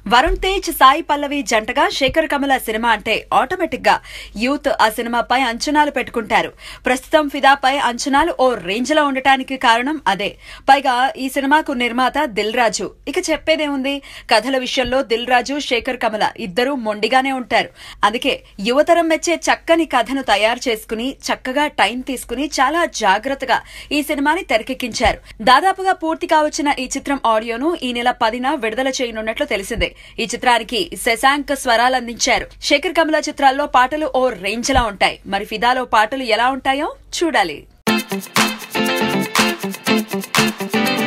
వరుణ్ తేజ్ సాయి పల్లవి జంటగా శేఖర్ కమల సినిమా అంటే ఆటోమేటిక్ గా యూత్ ఆ సినిమాపై అంచనాలు పెట్టుకుంటారు ప్రస్తుతం ఫిదాపై అంచనాలు ఓ రేంజ్ లో ఉండటానికి కారణం అదే పైగా ఈ సినిమాకు నిర్మాత దిల్ రాజు ఇక చెప్పేదేముంది కథల విషయంలో దిల్ రాజు శేఖర్ కమల ఇద్దరూ మొండిగానే ఉంటారు అందుకే యువతరం మెచ్చే చక్కని కథను తయారు చేసుకుని చక్కగా టైం తీసుకుని చాలా జాగ్రత్తగా ఈ సినిమాని తెరకెక్కించారు దాదాపుగా పూర్తి కావచ్చిన ఈ చిత్రం ఆడియోను ఈ నెల పదిన విడుదల చేయనున్నట్లు తెలిసిందే ఈ చిత్రానికి శశాంక్ స్వరాలు అందించారు శేఖర్ కమల చిత్రాల్లో పాటలు ఓ రేంజ్ లా ఉంటాయి మరి ఫిదాలో పాటలు ఎలా ఉంటాయో చూడాలి